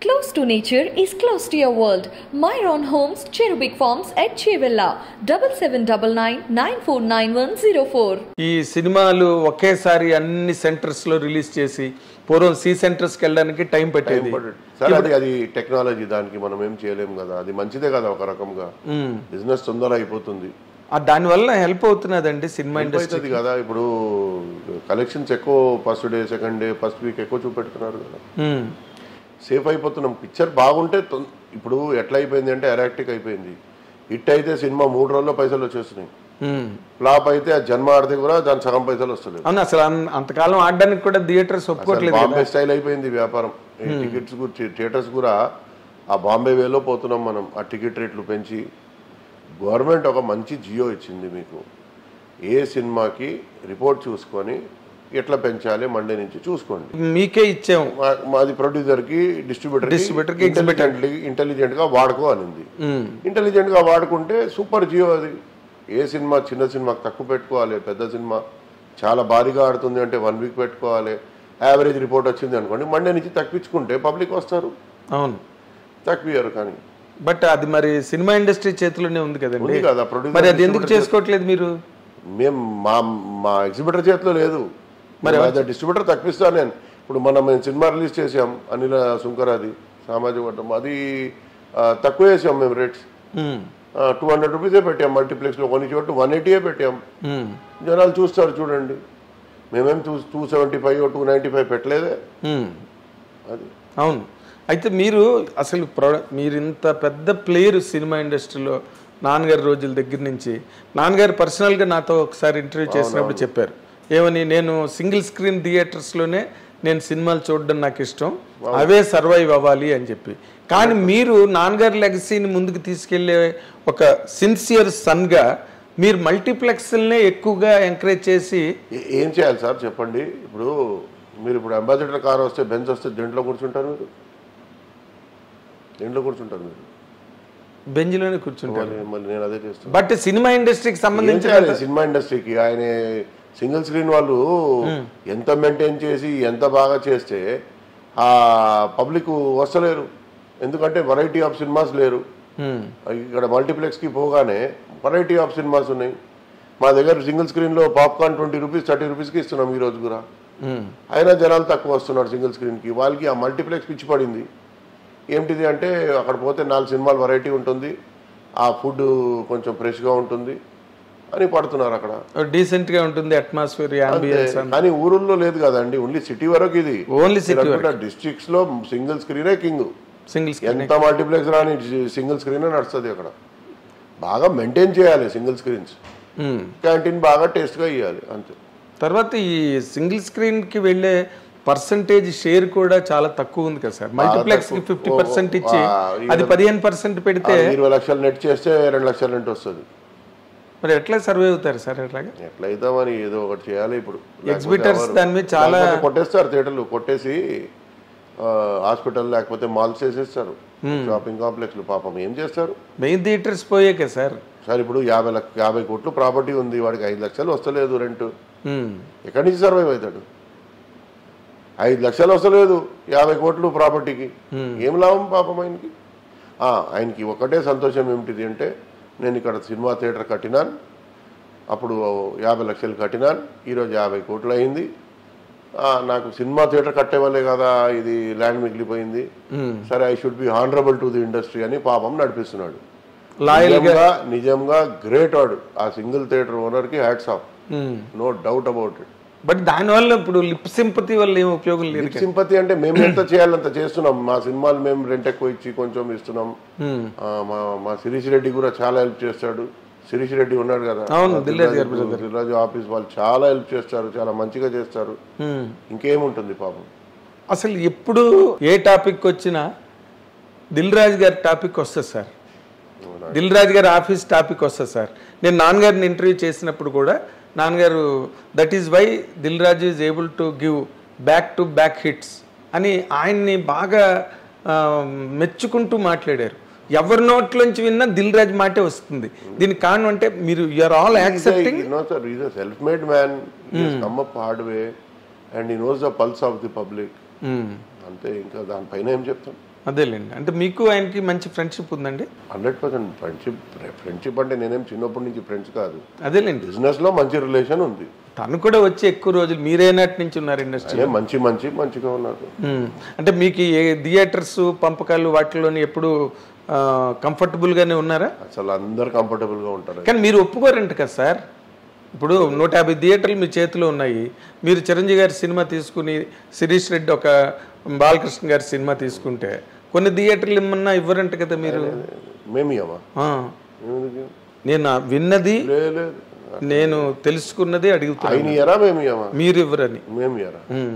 Close to nature is close to your world. Myron Homes, Cherubic Farms at Chevilla, 7799 ఈ సినిమాలు ఒకేసారి అన్ని centres లో రిలీజ్ చేసి పూర్వం సి సెంటర్స్ కి వెళ్ళడానికి టైం పట్టేది సరే అది అది టెక్నాలజీ దానికి మనం ఏం చేయలేము కదా అది మంచిదే కదా ఒక రకంగా బిజినెస్ తొందర అయిపోతుంది ఆ దానివల్ల హెల్ప్ అవుతున్నదండి సినిమా ఇండస్ట్రీ అవుతుంది కదా ఇప్పుడు కలెక్షన్స్ ఎక్కువ first day second day first week ఎక్కువ చూపెడుతున్నారు కదా సేఫ్ అయిపోతున్నాం పిక్చర్ బాగుంటే తొం- ఇప్పుడు ఎట్లా అయిపోయింది అంటే ఎరాక్టిక్ అయిపోయింది హిట్ అయితే సినిమా మూడు రోజుల్లో పైసలు వచ్చేస్తున్నాయి ఫ్లాప్ అయితే ఆ జన్మ ఆడితే కూడా దాని సగం పైసలు వస్తలేదు అవును అసలు అన్- అంతకాలం ఆడడానికి కూడా థియేటర్స్ అసలు ఒప్పుకోవట్లేదు కదా బాంబే స్టైల్ అయిపోయింది వ్యాపారం ఈ టికెట్స్ గురించి థియేటర్స్ కూడా ఆ బాంబే వేలో పోతున్నాం మనం ఆ టికెట్ రేట్లు పెంచి గవర్నమెంట్ ఒక మంచి జియో ఇచ్చింది మీకు ఏ సినిమాకి రిపోర్ట్ చూసుకొని ఎట్లా పెంచాలి మండే నుంచి చూసుకోండి మీకే ఇచ్చాం మా- మాది ప్రొడ్యూసర్ కి డిస్ట్రిబ్యూటర్ Distributor కి ఇంటెలిజెంట్లీ ఇంటెలిజెంట్ గా వాడుకో అనింది ఇంటెలిజెంట్ గా వాడుకుంటే సూపర్ జియో అది ఏ సినిమా చిన్న సినిమాకి తక్కువ పెట్టుకోవాలి పెద్ద సినిమా చాలా భారీగా ఆడుతుంది అంటే వన్ వీక్ పెట్టుకోవాలి యావరేజ్ రిపోర్ట్ వచ్చింది అనుకోండి మండే నుంచి తప్పించుకుంటే పబ్లిక్ వస్తారు అవును తక్కువయ్యారు కానీ బట్ అది మరి సినిమా ఇండస్ట్రీ చేతిలోనే ఉంది కదండి ఉంది కదా ప్రొడ్యూసర్ మరి అది ఎందుకు చేసుకోవట్లేదు మీరు మేము మా మా ఎగ్జిబిటర్ చేతిలో లేదు మరి డిస్ట్రిబ్యూటర్ తప్పిస్తాను నేను ఇప్పుడు మనం మేము సినిమా రిలీజ్ చేసాం అనిల సుంకరాది సామాజిక వర్గం అది ఆ, తక్కువ వేసాం మేము రేట్స్ ఉమ్, టూ హండ్రెడ్ రూపీసే పెట్టాం మల్టీప్లెక్స్లో కొన్ని చోట్ల వన్ ఎయిటీయే పెట్టాం ఉమ్, జనాలు చూస్తారు చూడండి మేమేం two two seventy five two ninety five పెట్టలేదే ఉమ్. అది అవును అయితే మీరు అసలు ప్రొ మీరు ఇంత పెద్ద ప్లేయర్ సినిమా ఇండస్ట్రీలో నాన్నగారి రోజుల దగ్గర నుంచి నాన్నగారు పర్సనల్గా నాతో ఒకసారి ఇంటర్వ్యూ చేసినప్పుడు చెప్పారు ఏమని నేను సింగిల్ స్క్రీన్ థియేటర్స్లోనే నేను సినిమాలు చూడడం నాకు ఇష్టం అవే సర్వైవ్ అవ్వాలి అని చెప్పి కానీ మీరు నాన్నగారి లెగసీని ముందుకు తీసుకెళ్లే ఒక సిన్సియర్ సన్గా మీరు మల్టీప్లెక్స్లనే ఎక్కువగా ఎంకరేజ్ చేసి ఏ- ఏం చేయాలి సార్ చెప్పండి ఇప్పుడు మీరు ఇప్పుడు అంబాసిడర్ కార్ వస్తే బెంచ్ వస్తే దేంట్లో కూర్చుంటారు మీరు దేంట్లో కూర్చుంటారు మీరు బెంజ్లోనే కూర్చుంటారు మళ్ళీ మళ్ళీ నేను అదే చేస్తాను బట్ సినిమా ఇండస్ట్రీకి ఏం సంబంధించి చేయాలి సినిమా ఇండస్ట్రీకి ఆయన సింగిల్ స్క్రీన్ వాళ్ళు ఎంత మెయింటైన్ చేసి ఎంత బాగా చేస్తే ఆ పబ్లిక్ వస్తలేరు ఎందుకంటే వెరైటీ ఆఫ్ సినిమాస్ లేరు ఇక్కడ మల్టీప్లెక్స్కి పోగానే వెరైటీ ఆఫ్ సినిమాస్ ఉన్నాయి మా దగ్గర సింగిల్ స్క్రీన్లో పాప్కార్న్ ట్వంటీ రూపీస్ థర్టీ రూపీస్కి ఇస్తున్నాం ఈ రోజు కూడా అయినా జనాలు తక్కువ వస్తున్నారు సింగిల్ స్క్రీన్కి వాళ్ళకి ఆ మల్టీప్లెక్స్ పిచ్చి పడింది ఏమిటిది అంటే అక్కడ పోతే నాలుగు సినిమాలు వెరైటీ ఉంటుంది ఆ ఫుడ్ కొంచెం ఫ్రెష్గా ఉంటుంది అని పడుతున్నారు అక్కడ డీసెంట్ గా ఉంటుంది అట్మాస్ఫియర్ అంబియన్స్ కానీ ఊరుల్లో లేదు కదండి ఓన్లీ సిటీ వరకు ఇది ఓన్లీ సిటీ డిస్ట్రిక్ట్స్ లో సింగిల్ స్క్రీనే కింగ్ సింగిల్ స్క్రీన్ ఎంత మల్టీప్లెక్స్ రాని సింగిల్ స్క్రీనే నడుస్తుంది అక్కడ బాగా మెయింటైన్ చేయాలి సింగిల్ స్క్రీన్స్ క్యాంటీన్ బాగా టేస్ట్గా ఇవ్వాలి అంతే తర్వాత ఈ సింగిల్ స్క్రీన్ కి వెళ్ళే పర్సంటేజ్ షేర్ కూడా చాలా తక్కువ ఉంది కదా సార్ మల్టీప్లెక్స్ కి ఫిఫ్టీ పర్సెంట్ ఇచ్చి ఆ, అది పదిహేను పర్సెంట్ పెడితే ఆ ఇరవై లక్షలు నెట్ చేస్తే రెండు లక్షల నెట్ వస్తుంది మరి ఎట్లా సర్వే అవుతారు సార్ అట్లాగా ఎట్లయితే మరి ఏదో ఒకటి చేయాలి ఇప్పుడు Exhibitors లేకపోతే దాని మీద చాలా- లేకపోతే కొట్టేస్తారు థియేటర్లు కొట్టేసి హాస్పిటల్ లేకపోతే మాల్స్ వేసేస్తారు షాపింగ్ కాంప్లెక్స్లు పాపం ఏం చేస్తారు మెయిన్ థియేటర్స్ పోయాక సార్ సార్ ఇప్పుడు యాభై లక్ష యాభై కోట్లు ప్రాపర్టీ ఉంది వాడికి ఐదు లక్షలు వస్తలేదు రెంట్ ఉమ్, ఎక్కడి నుంచి సర్వైవ్ అవుతాడు ఐదు లక్షలు వస్తలేదు యాభై కోట్లు ప్రాపర్టీకి ఏం లాభం పాపం ఆయనకి ఆ, ఆయనకి ఒకటే సంతోషం ఏమిటిది అంటే నేను ఇక్కడ సినిమా థియేటర్ కట్టినాను అప్పుడు యాభై లక్షలు కట్టినాను ఈరోజు యాభై కోట్లు అయింది ఆ, నాకు సినిమా థియేటర్ కట్టేవాళ్ళే కదా ఇది ల్యాండ్ మిగిలిపోయింది సరే I should be honourable to the industry అని పాపం నడిపిస్తున్నాడు లాయల్ గా నిజంగా నిజంగా గ్రేట్ వాడు ఆ సింగిల్ థియేటర్ ఓనర్కి hats off um. No doubt about it but దానివల్ల ఇప్పుడు లిప్ సింపతి వల్ల ఏం ఉపయోగం లేదు కదా. సింపతి అంటే మేము ఎంత చేయాలంత చేస్తున్నాం మా సినిమాలు మేము రెంట్ ఎక్కువ ఇచ్చి కొంచెం ఇస్తున్నాం ఆ, మా మా శిరీష్ రెడ్డి కూడా చాలా హెల్ప్ చేస్తాడు శిరీష్ రెడ్డి ఉన్నాడు కదా అవును, మా దిల్రాజు గారి దిల్రాజు- దిల్రాజు ఆఫీస్ వాళ్ళు చాలా హెల్ప్ చేస్తారు చాలా మంచిగా చేస్తారు ఉమ్. ఇంకేముంటుంది పాపం అసలు ఎప్పుడు ఏ టాపిక్ వచ్చినా దిల్ రాజు గారి టాపిక్ వస్తుంది సార్ దిల్ రాజు గారి ఆఫీస్ టాపిక్ వస్తుంది సార్ నేను నాన్నగారిని ఇంటర్వ్యూ చేసినప్పుడు కూడా నాన్నగారు that is why Dil Raju is able to give back to back hits అని ఆయన్ని బాగా ఆ, మెచ్చుకుంటూ మాట్లాడారు ఎవరి నోట్లోంచి విన్నా దిల్ రాజు మాటే వస్తుంది దీనికి కారణం అంటే మీరు you are all accepting no sir is a self made man come up hard way and he knows the pulse of the public అంతే ఇంకా దానిపైన ఏం చెప్తాం అదేలేండి అంటే మీకు ఆయనకి మంచి ఫ్రెండ్షిప్ ఉందండి హండ్రెడ్ పర్సెంట్ ఫ్రెండ్షిప్ ఫ్రెండ్షిప్ అంటే నేనేం చిన్నప్పటి నుంచి ఫ్రెండ్స్ కాదు అదేలేండి బిజినెస్ లో మంచి రిలేషన్ ఉంది తను కూడా వచ్చి ఎక్కువ రోజులు మీరేనాటి నుంచి ఉన్నారు ఇండస్ట్రీ అదే మంచి మంచి మంచిగా ఉన్నారు అంటే మీకు ఏ థియేటర్స్ పంపకాలు వాటిలోని ఎప్పుడు కంఫర్టబుల్గానే ఉన్నారా అసలు అందరు కంఫర్టబుల్ గా ఉంటారు కానీ మీరు ఒప్పుకోరంట కదా సార్ ఇప్పుడు నూట యాభై థియేటర్లు మీ చేతిలో ఉన్నాయి మీరు చిరంజీవి గారి సినిమా తీసుకుని శిరీష్ రెడ్డి ఒక బాలకృష్ణ గారి సినిమా తీసుకుంటే కొన్ని థియేటర్లు ఇమ్మన్నా ఇవ్వరంట కదా మీరు మేము ఇవ్వమా ఆ. ఎందుకు? నేను ఆ విన్నది లేదు లేదు నేను తెలుసుకున్నది అడుగుతాను ఆయన ఇయ్యరా మేము ఇవ్వమా మీరు ఇవ్వరని మేము ఇయ్యరా ఉమ్.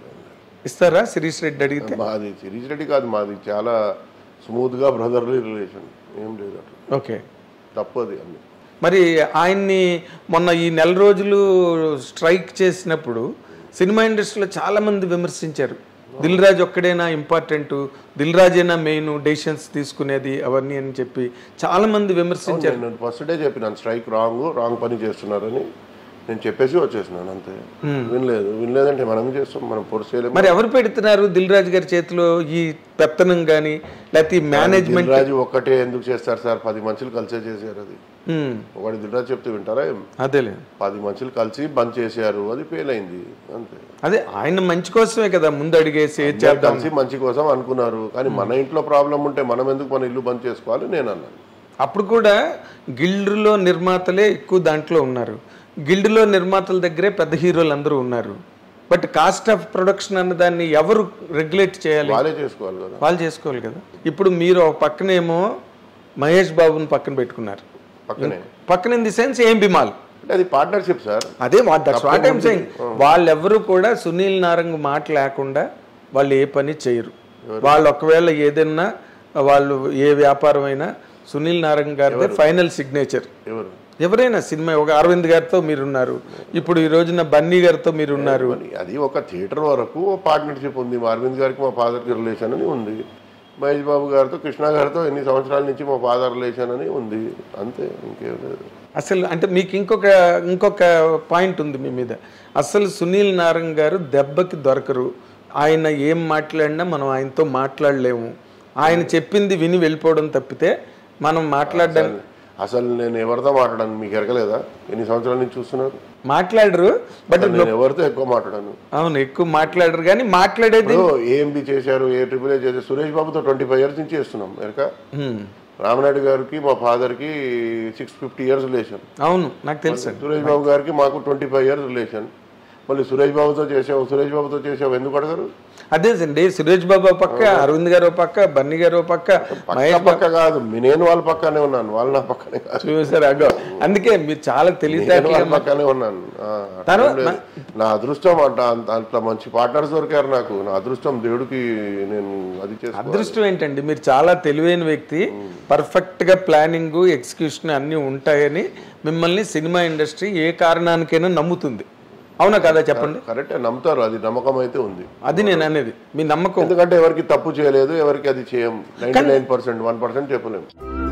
ఇస్తారా శిరీష్ రెడ్డి అడిగితే మాది సిరీస్ రెడ్డి కాదు మాది చాలా స్మూత్ గా బ్రదర్లీ రిలేషన్ ఏం లేదు అట్లా ఓకే తప్పది అన్ని మరి ఆయన్ని మొన్న ఈ నెల రోజులు స్ట్రైక్ చేసినప్పుడు సినిమా ఇండస్ట్రీలో చాలా మంది విమర్శించారు దిల్ రాజు ఒక్కడేనా ఇంపార్టెంట్ దిల్ రాజేనా మెయిన్ డెసిషన్స్ తీసుకునేది అవన్నీ అని చెప్పి చాలా మంది విమర్శించారు నేను ఫస్ట్ డే చెప్పినాను స్ట్రైక్ రాంగ్ రాంగ్ పని చేస్తున్నారని నేను చెప్పేసి వచ్చేసినాను అంతే వినలేదు వినలేదంటే మనం ఏం చేస్తాం మనం పొడి చేయలేము మరి ఎవరు పెడుతున్నారు దిల్ రాజు గారి చేతిలో ఈ పెత్తనం కానీ లేకపోతే ఈ మేనేజ్మెంట్ దిల్రాజు ఒక్కటే ఎందుకు చేస్తారు సార్ పది మనుషులు కలిసే చేశారు అది ఒకటి దిల్రాజు చెప్తే వింటారా ఏం? అదేలే పది మనుషులు కలిసి బంద్ చేశారు అది ఫెయిల్ అయింది అంతే అదే ఆయన మంచి కోసమే కదా ముందు అడిగేసి ఏది ఇద్దరు చేద్దాం కలిసి మంచి కోసం అనుకున్నారు కానీ మన ఇంట్లో ప్రాబ్లం ఉంటే మనం ఎందుకు మన ఇల్లు బంద్ చేసుకోవాలి నేను అన్నాను అప్పుడు కూడా గిల్డ్లో నిర్మాతలే ఎక్కువ దాంట్లో ఉన్నారు గిల్డ్లో నిర్మాతల దగ్గరే పెద్ద హీరోలు అందరూ ఉన్నారు బట్ కాస్ట్ ఆఫ్ ప్రొడక్షన్ అన్న దాన్ని ఎవరు రెగ్యులేట్ చేయాలి వాళ్ళే చేసుకోవాలి కదా వాళ్ళు చేసుకోవాలి కదా ఇప్పుడు మీరు ఒక పక్కనేమో మహేష్ బాబుని పక్కన పెట్టుకున్నారు పక్కనే పక్కన ఇన్ ది సెన్స్ ఏం బిమాల్ అంటే అది పార్ట్నర్షిప్ సార్ అదే దట్స్ వాట్ ఐమ్ సెయింగ్ వాళ్ళెవ్వరూ కూడా సునీల్ నారంగ్ మాట లేకుండా వాళ్ళు ఏ పని చేయరు వాళ్ళు ఒకవేళ ఏదైనా వాళ్ళు ఏ వ్యాపారం అయినా సునీల్ నారంగ్ గారిదే ఫైనల్ సిగ్నేచర్ ఎవరు ఎవరైనా సినిమా ఒక అరవింద్ గారితో మీరున్నారు ఇప్పుడు ఈ రోజున బన్నీ గారితో మీరున్నారు మరి అది ఒక థియేటర్ వరకు పార్ట్నర్షిప్ ఉంది మా అరవింద్ గారికి మా ఫాదర్కి రిలేషన్ అని ఉంది మహేష్ బాబు గారితో కృష్ణ గారితో ఎన్ని సంవత్సరాల నుంచి మా ఫాదర్ రిలేషన్ అని ఉంది అంతే ఇంకేం లేదు అసలు అంటే మీకు ఇంకొక ఇంకొక పాయింట్ ఉంది మీ మీద అసలు సునీల్ నారంగ్ గారు దెబ్బకి దొరకరు ఆయన ఏం మాట్లాడినా మనం ఆయనతో మాట్లాడలేము ఆయన చెప్పింది విని వెళ్ళిపోవడం తప్పితే మనం మాట్లాడడం అసలు నేను ఎవరితో మాట్లాడాను మీకు ఎరగలేదా ఎన్ని సంవత్సరాల నుంచి చూస్తున్నారు మాట్లాడరు బట్ అసలు నేను ఎవరితో ఎక్కువ మాట్లాడాను అవును ఎక్కువ మాట్లాడరు కానీ మాట్లాడేది ఇప్పుడు ఏఎంబి చేశారు ఏ ట్రిపుల్ ఏ చేశారు సురేష్ బాబుతో ట్వంటీ ఫైవ్ ఇయర్స్ నుంచి చేస్తున్నాం ఎరక హ్మ్. రామనాయుడు గారికి మా ఫాదర్కి సిక్స్ ఫిఫ్టీ ఇయర్స్ రిలేషన్ అవును నాకు తెలుసు అండి సురేష్ బాబు గారికి మాకు ట్వంటీ ఫైవ్ ఇయర్స్ రిలేషన్ మళ్ళీ సురేష్ బాబుతో చేసావు సురేష్ బాబుతో చేసావు ఎందుకు అడగరు అదే అండి సురేష్ బాబు ఓ పక్క అరవింద్ గారు ఓ పక్క బన్నీ గారు ఓ పక్క పక్క మహేష్ బాబు పక్క కాదు మీ- నేను వాళ్ళ పక్కనే ఉన్నాను వాళ్ళు నా పక్కనే కాదు చూసారు అగో అందుకే మీరు చాలా నేను తెలివితేటలు వాళ్ళ పక్కనే ఉన్నాను ఆ, తర్వాత అట్లేం లేదు. నా అదృష్టం అంట అంత అట్లా మంచి పార్ట్నర్స్ దొరికారు నాకు నా అదృష్టం దేవుడికి నేను అది చేస్తాను అదృష్టం ఏంటండి మీరు చాలా తెలివైన వ్యక్తి పర్ఫెక్ట్ గా ప్లానింగ్ ఎగ్జిక్యూషన్ అన్నీ ఉంటాయని మిమ్మల్ని సినిమా ఇండస్ట్రీ ఏ కారణానికైనా నమ్ముతుంది అవునా కదా చెప్పండి కరెక్టే నమ్ముతారు అది నమ్మకం అయితే ఉంది అది నేను అనేది మీ నమ్మకం ఎందుకంటే ఎవరికి తప్పు చేయలేదు ఎవరికి అది చేయం ninety nine percent one percent చెప్పలేము